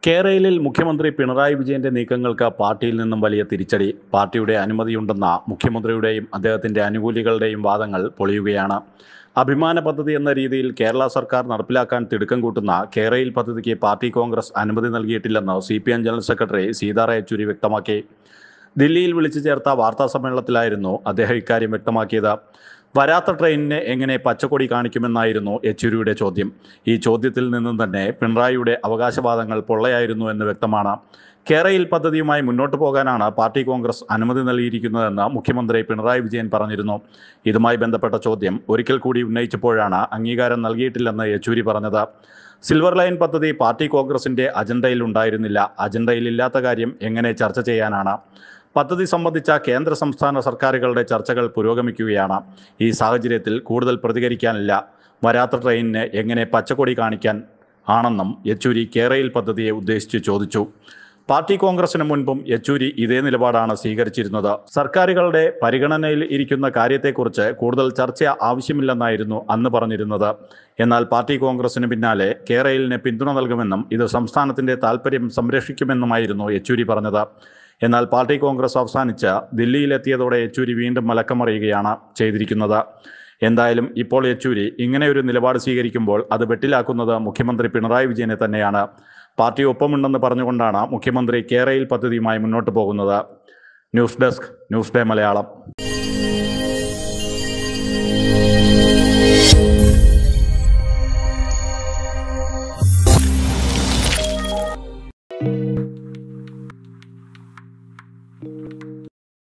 കേരളയിൽ മുഖ്യമന്ത്രി പിണറായി വിജയന്റെ നീക്കങ്ങൾക്ക് പാർട്ടിയിൽ നിന്നും വലിയ തിരിച്ചടി പാർട്ടിയുടെ അനുമതിയുണ്ടെന്ന മുഖ്യമന്ത്രിയുടെയും അദ്ദേഹത്തിന്റെ അനുകൂലികളുടെയും വാദങ്ങൾ പൊളിയുകയാണ് അഭിമാന പദ്ധതി എന്ന രീതിയിൽ കേരള സർക്കാർ നടപ്പിലാക്കാൻ തിടുക്കം കൂട്ടുന്ന കേരയിൽ പദ്ധതിക്ക് പാർട്ടി കോൺഗ്രസ് അനുമതി നൽകിയിട്ടില്ലെന്ന് C P M general secretary Sitaram Yechury വ്യക്തമാക്കി ദില്ലിയിൽ വിളിച്ചു ചേർത്ത വാർത്താ സമ്മേളനത്തിലായിരുന്നു അദ്ദേഹം ഇക്കാര്യം വ്യക്തമാക്കിയത് വരാത്ത ട്രെയിനിനെ എങ്ങനെ പച്ചക്കൊടി കാണിക്കുമെന്നായിരുന്നു യെച്ചൂരിയുടെ ചോദ്യം ഈ ചോദ്യത്തിൽ നിന്നും തന്നെ പിണറായിയുടെ അവകാശവാദങ്ങൾ പൊള്ളയായിരുന്നു എന്ന് വ്യക്തമാണ് കേരയിൽ പദ്ധതിയുമായി മുന്നോട്ട് പോകാനാണ് പാർട്ടി കോൺഗ്രസ് അനുമതി നൽകിയിരിക്കുന്നതെന്ന് മുഖ്യമന്ത്രി പിണറായി വിജയൻ പറഞ്ഞിരുന്നു ഇതുമായി ബന്ധപ്പെട്ട ചോദ്യം ഒരിക്കൽ കൂടി ഉന്നയിച്ചപ്പോഴാണ് അംഗീകാരം നൽകിയിട്ടില്ലെന്ന് യെച്ചൂരി പറഞ്ഞത് സിൽവർ ലൈൻ പദ്ധതി പാർട്ടി കോൺഗ്രസിന്റെ അജണ്ടയിൽ ഉണ്ടായിരുന്നില്ല അജണ്ടയിലില്ലാത്ത കാര്യം എങ്ങനെ ചർച്ച ചെയ്യാനാണ് പദ്ധതി സംബന്ധിച്ച കേന്ദ്ര സംസ്ഥാന സർക്കാരുകളുടെ ചർച്ചകൾ പുരോഗമിക്കുകയാണ് ഈ സാഹചര്യത്തിൽ കൂടുതൽ പ്രതികരിക്കാനില്ല വരാത്ത ട്രെയിനിന് എങ്ങനെ പച്ചക്കൊടി കാണിക്കാൻ ആണെന്നും യെച്ചൂരി കേരയിൽ പദ്ധതിയെ ഉദ്ദേശിച്ച് ചോദിച്ചു പാർട്ടി കോൺഗ്രസിന് മുൻപും യെച്ചൂരി ഇതേ നിലപാടാണ് സ്വീകരിച്ചിരുന്നത് സർക്കാരുകളുടെ പരിഗണനയിൽ ഇരിക്കുന്ന കാര്യത്തെക്കുറിച്ച് കൂടുതൽ ചർച്ച ആവശ്യമില്ലെന്നായിരുന്നു അന്ന് പറഞ്ഞിരുന്നത് എന്നാൽ പാർട്ടി കോൺഗ്രസിന് പിന്നാലെ കേരളിന് പിന്തുണ നൽകുമെന്നും ഇത് സംസ്ഥാനത്തിന്റെ താൽപ്പര്യം സംരക്ഷിക്കുമെന്നുമായിരുന്നു യെച്ചൂരി പറഞ്ഞത് എന്നാൽ പാർട്ടി കോൺഗ്രസ് അവസാനിച്ച് ദില്ലിയിലെത്തിയതോടെ യെച്ചൂരി വീണ്ടും മലക്കമറിയുകയാണ് ചെയ്തിരിക്കുന്നത് എന്തായാലും ഇപ്പോൾ യെച്ചൂരി ഇങ്ങനെയൊരു നിലപാട് സ്വീകരിക്കുമ്പോൾ അത് വെട്ടിലാക്കുന്നത് മുഖ്യമന്ത്രി പിണറായി വിജയനെ തന്നെയാണ് പാർട്ടി ഒപ്പമുണ്ടെന്ന് പറഞ്ഞുകൊണ്ടാണ് മുഖ്യമന്ത്രി കേരയിൽ പദ്ധതിയുമായി മുന്നോട്ട് പോകുന്നത് news desk news day Malayalam